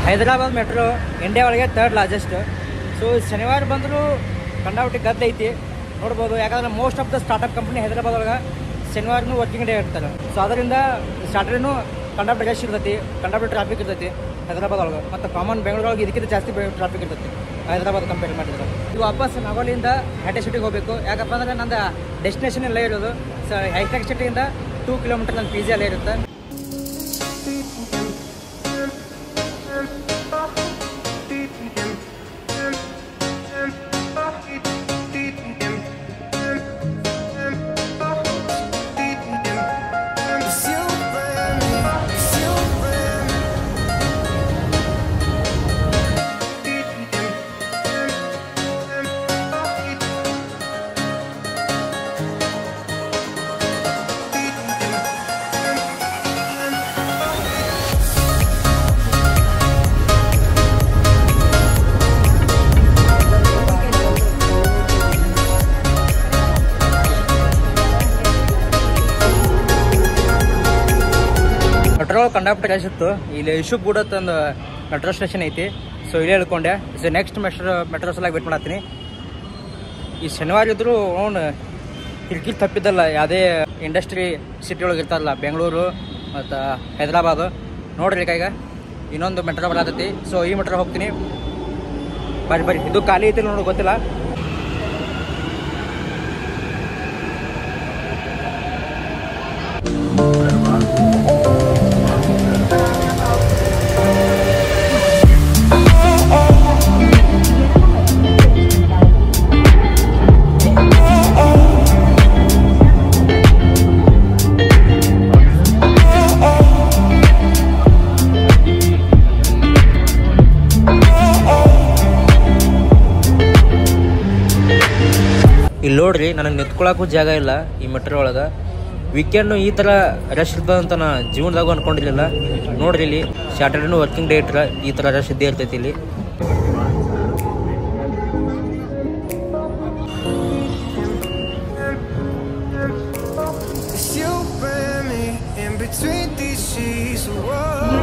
Hyderabad metro India ಒಳಗೆ third largest so ಶನಿವಾರ ಬಂದರೂ ಕಂಡಾಪಟ್ಟಿ ಗದ್ದೆ ಐತಿ ನೋಡ್ಬೋದು ಯಾಕಂದ್ರೆ most of the startup company Hyderabad ಒಳಗೆ ಶನಿವಾರನೂ ವರ್ಕಿಂಗ್ ಡೇ ಇರ್ತಾರೆ ಸೊ ಅದರಿಂದ ಸ್ಯಾಟರ್ಡೇನು ಕಂಡಾಪಟ್ಟಿ ರಶ್ ಇರ್ತೈತಿ ಕಂಡಾಪಟ್ಟಿ ಟ್ರಾಫಿಕ್ ಇರ್ತೈತಿ ಹೈದರಾಬಾದ್ ಒಳಗೆ ಮತ್ತು ಕಾಮನ್ ಬೆಂಗಳೂರೊಳಗೆ ಇದಕ್ಕಿಂತ ಜಾಸ್ತಿ ಟ್ರಾಫಿಕ್ ಇರ್ತೈತಿ ಹೈದರಾಬಾದ್ ಕಂಪೇರ್ ಮಾಡಿದ್ರೆ ಇದು ವಾಪಸ್ ನಗೋಲಿಂದ ಹ್ಯಾಟೆ ಸಿಟಿಗೆ ಹೋಗಬೇಕು ಯಾಕಪ್ಪ ಅಂದ್ರೆ ನಂದು ಡೆಸ್ಟಿನೇಷನ್ ಎಲ್ಲ ಇರೋದು ಸೊ ಹೈಟೆಕ್ ಸಿಟಿಯಿಂದ ಟೂ ಕಿಲೋಮೀಟರ್ ನನ್ನ ಪಿ ಜಿ ಅಲ್ಲೇ ಇರುತ್ತೆ ಮೆಟ್ರೋ ಕಂಡಕ್ಟರ್ ಇತ್ತು ಇಲ್ಲಿ ಇಶು ಕೂಡ ಒಂದು ಮೆಟ್ರೋ ಸ್ಟೇಷನ್ ಐತಿ ಸೊ ಇಲ್ಲೇ ಹೇಳ್ಕೊಂಡೆ ಸೊ ನೆಕ್ಸ್ಟ್ ಮೆಟ್ರೋ ಮೆಟ್ರೋ ಸಲಾಗಿ ವೇಟ್ ಮಾಡತ್ತೀನಿ ಈ ಶನಿವಾರ ಇದ್ರು ಅವ್ನು ಕಿರಿಕಿರಿ ತಪ್ಪಿದ್ದಲ್ಲ ಯಾವುದೇ ಇಂಡಸ್ಟ್ರಿ ಸಿಟಿ ಒಳಗೆ ಇರ್ತಾರಲ್ಲ ಬೆಂಗಳೂರು ಮತ್ತು ಹೈದರಾಬಾದು ನೋಡ್ರಿ ಈಗ ಇನ್ನೊಂದು ಮೆಟ್ರೋ ಬರತೈತಿ ಸೊ ಈ ಮೆಟ್ರೋ ಹೋಗ್ತೀನಿ ಬರ್ರಿ ಬರ್ರಿ ಇದು ಖಾಲಿ ಐತಿ ನೋಡಿ ಗೊತ್ತಿಲ್ಲ ಇಲ್ಲಿ ನೋಡ್ರಿ ನನಗೆ ನಿಂತ್ಕೊಳಕ್ಕೂ ಜಾಗ ಇಲ್ಲ ಈ ಮೆಟ್ರೋ ಒಳಗೆ ವೀಕೆಂಡು ಈ ಥರ ರಶ್ ಇರ್ತದೆ ಅಂತ ನಾ ಜೀವನದಾಗೂ ಅನ್ಕೊಂಡಿರ್ಲಿಲ್ಲ ನೋಡ್ರಿ ಇಲ್ಲಿ ಸ್ಯಾಟರ್ಡೇನು ವರ್ಕಿಂಗ್ ಡೇ ಇಟ್ರ ಈ ಥರ ರಶ್ ಇದ್ದೇ ಇರ್ತೈತಿ ಇಲ್ಲಿ It's you and me in between these sheets. Whoa,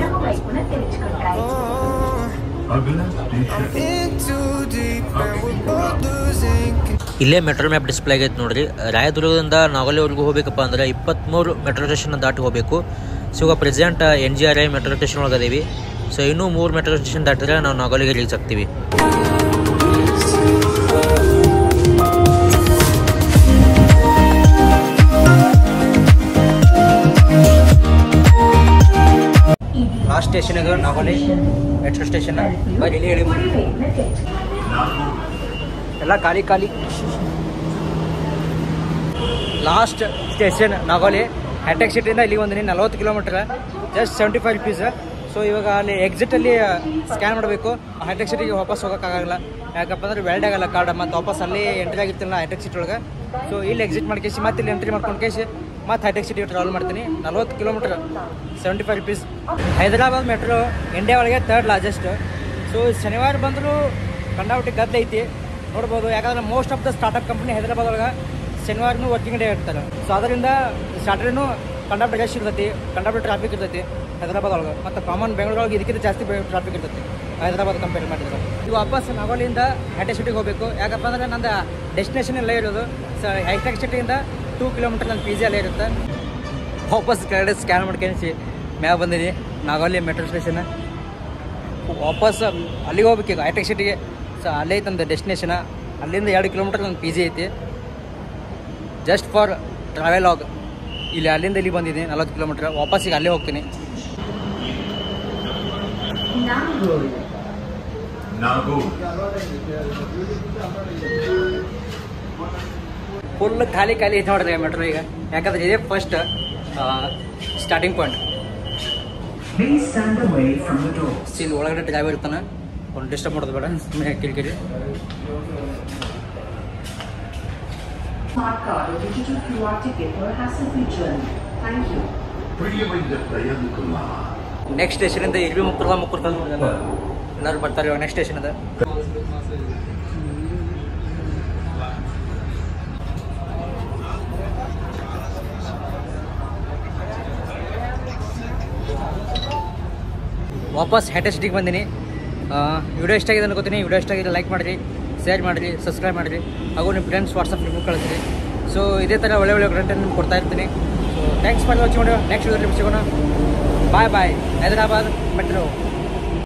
oh, I'm in too deep and we're both losing control. ಇಲ್ಲೇ ಮೆಟ್ರೋ ಮ್ಯಾಪ್ ಡಿಸ್ಪ್ಲೇ ಆಗೈತೆ ನೋಡ್ರಿ ರಾಯದುರ್ಗದಿಂದ ನಾಗಲಿವರೆಗೂ ಹೋಗ್ಬೇಕಪ್ಪ ಅಂದ್ರೆ ಇಪ್ಪತ್ತ್ಮೂರು ಮೆಟ್ರೋ ಸ್ಟೇಷನ್ ದಾಟಿ ಹೋಗಬೇಕು ಸೊ ಈಗ present N G R I metro station ಒಳಗೆ ಅದೀವಿ ಸೊ ಇನ್ನೂ ಮೂರು ಮೆಟ್ರೋ ಸ್ಟೇಷನ್ ದಾಟಿದ್ರೆ ನಾವು ನಾಗೋಲಿಗೆ ರೀಚ್ ಆಗ್ತೀವಿ ಲಾಸ್ಟ್ ಸ್ಟೇಷನ್ಗೆ ನಾಗೋಲಿ ಮೆಟ್ರೋ ಸ್ಟೇಷನ್ ಬರೀ ಇಲ್ಲಿ ಹೇಳಿ ಎಲ್ಲ ಖಾಲಿ ಖಾಲಿ ಲಾಸ್ಟ್ ಸ್ಟೇಷನ್ ನಾಗೋಲಿ ಹ್ಯಾಟೆಕ್ ಸಿಟಿಯಿಂದ ಇಲ್ಲಿ ಒಂದು ನಲ್ವತ್ತು kilometre just seventy five rupees so ಇವಾಗ ಅಲ್ಲಿ ಎಕ್ಸಿಟಲ್ಲಿ ಸ್ಕ್ಯಾನ್ ಮಾಡಬೇಕು ಹೈಟೆಕ್ ಸಿಟಿಗೆ ವಾಪಸ್ ಹೋಗೋಕ್ಕಾಗಲ್ಲ ಯಾಕಪ್ಪ ಅಂದ್ರೆ ವೆಲ್ಡ್ ಆಗಲ್ಲ ಕಾರ್ಡ್ ಮತ್ತು ವಾಪಸ್ ಅಲ್ಲಿ ಎಂಟ್ರಿ ಆಗಿರ್ತಿಲ್ಲ ಹೈಟೆಕ್ ಸಿಟಿ ಒಳಗೆ ಸೊ ಇಲ್ಲಿ ಎಕ್ಸಿಟ್ ಮಾಡ್ಕೇಸಿ ಮತ್ತೆ ಇಲ್ಲಿ ಎಂಟ್ರಿ ಮಾಡ್ಕೊಂಡು ಕೇಸಿ ಮತ್ತೆ ಹೈಟೆಕ್ ಸಿಟಿಗೆ ಟ್ರಾವೆಲ್ ಮಾಡ್ತೀನಿ ನಲ್ವತ್ತು kilometre seventy five rupees Hyderabad metro India ಒಳಗೆ ತರ್ಡ್ ಲಾರ್ಜೆಸ್ಟ್ ಸೊ ಶನಿವಾರ ಬಂದರೂ ಕಂಡಾಪಟ್ಟಿ ಗದ್ದೆ ಐತಿ ನೋಡ್ಬೋದು ಯಾಕಂದ್ರೆ most of the startup company Hyderabad ಒಳಗೆ ಶನಿವಾರನೂ ವರ್ಕಿಂಗ್ ಡೇ ಇರ್ತಾರೆ ಸೊ ಅದರಿಂದ ಸ್ಯಾಟರ್ಡೇನು ಕಂಡಾಪಟ್ಟಿ ರಶ್ ಇರ್ತೈತಿ ಕಂಡಾಪಟ್ಟಿ ಟ್ರಾಫಿಕ್ ಇರ್ತೈತಿ ಹೈದರಾಬಾದ್ ಒಳಗೆ ಮತ್ತು ಕಾಮನ್ ಬೆಂಗಳೂರೊಳಗೆ ಇದಕ್ಕಿಂತ ಜಾಸ್ತಿ ಟ್ರಾಫಿಕ್ ಇರ್ತೈತಿ ಹೈದರಾಬಾದ್ ಕಂಪೇರ್ ಮಾಡಿದ್ರೆ ಇದು ವಾಪಸ್ ನಾಗೋಲಿಂದ ಹ್ಯಾಟೆ ಸಿಟಿಗೆ ಹೋಗಬೇಕು ಯಾಕಪ್ಪ ಅಂದ್ರೆ ನಂದು ಡೆಸ್ಟಿನೇಷನ್ ಎಲ್ಲ ಇರೋದು ಸೊ ಹೈಟೆಕ್ ಸಿಟಿಯಿಂದ ಟೂ ಕಿಲೋಮೀಟರ್ ನನ್ನ ಪಿ ಜಿ ಅಲ್ಲೇ ಇರುತ್ತೆ ವಾಪಸ್ ಕೆಳಗಡೆ ಸ್ಕ್ಯಾನ್ ಮಾಡ್ಕೊಂಡು ಮ್ಯಾಗ ಬಂದೀನಿ ನಾಗೋಲಿ ಮೆಟ್ರೋ ಸ್ಟೇಷನ್ ವಾಪಸ್ ಅಲ್ಲಿಗೆ ಹೋಗ್ಬೇಕು ಈಗ ಹೈಟೆಕ್ ಸಿಟಿಗೆ ಸೊ ಅಲ್ಲೇ ಐತೆ ನಂದು ಡೆಸ್ಟಿನೇಷನ್ ಅಲ್ಲಿಂದ ಎರಡು ಕಿಲೋಮೀಟರ್ ನನ್ನ ಪಿ ಜಿ ಐತಿ ಜಸ್ಟ್ ಫಾರ್ ಟ್ರಾವೆಲಾಗ್ ಇಲ್ಲಿ ಅಲ್ಲಿಂದ ಇಲ್ಲಿ ಬಂದಿದ್ದೀನಿ ನಲ್ವತ್ತು ಕಿಲೋಮೀಟ್ರ್ ವಾಪಸ್ ಈಗ ಅಲ್ಲೇ ಹೋಗ್ತೀನಿ ಫುಲ್ ಖಾಲಿ ಖಾಲಿ ಐತೆ ನೋಡ್ರಿ ಮೆಟ್ರೋ ಈಗ ಯಾಕಂದ್ರೆ ಇದೇ first starting point Please stand away from the door. ಇಲ್ಲಿ ಒಳಗಡೆ ಡ್ರೈವರ್ ಇರ್ತಾನೆ ಒಂದು ಡಿಸ್ಟರ್ಬ್ ಮಾಡೋದು ಬೇಡ ಸುಮ್ಮನೆ ಕಿರಿಕಿರಿ Smart card or digital QR ticket for a hassle-free journey. Thank you. ಪ್ರಿಯమైన ಪ್ರಯಾಣಿಕುಲ ನೆಕ್ಸ್ಟ್ ಸ್ಟೇಷನಿಂದ ಇರ್ವಿ ಮುಕ್ಕುರ್ದ ಮುಕ್ಕುರ್ದ ಎಲ್ಲರೂ ಬರ್ತಾರೆ ಇವಾಗ ನೆಕ್ಸ್ಟ್ ಸ್ಟೇಷನ್ ಅದ ವಾಪಸ್ ಹೈಟೆಕ್ ಸಿಟಿಗೆ ಬಂದೀನಿ ವಿಡಿಯೋ ಇಷ್ಟ ಆಗಿದೆ ಅನ್ಕೋತೀನಿ ವಿಡಿಯೋ ಇಷ್ಟ ಆಗಿದೆ ಲೈಕ್ ಮಾಡಿರಿ ಶೇರ್ ಮಾಡಿರಿ ಸಬ್ಸ್ಕ್ರೈಬ್ ಮಾಡಿರಿ ಹಾಗೂ ನಿಮ್ಮ ಫ್ರೆಂಡ್ಸ್ ವಾಟ್ಸಪ್ ನಿಮ್ಗೆ ಕಳಿಸ್ರಿ ಸೊ ಇದೇ ಥರ ಒಳ್ಳೆ ಒಳ್ಳೆ ಕಂಟೆಂಟ್ ನಿಮ್ಗೆ ಕೊಡ್ತಾ ಇರ್ತೀನಿ so thanks for watching video next video ಸಿಗೋಣ ಬಾಯ್ ಬಾಯ್ ಹೈದರಾಬಾದ್ ಮೆಟ್ರೋ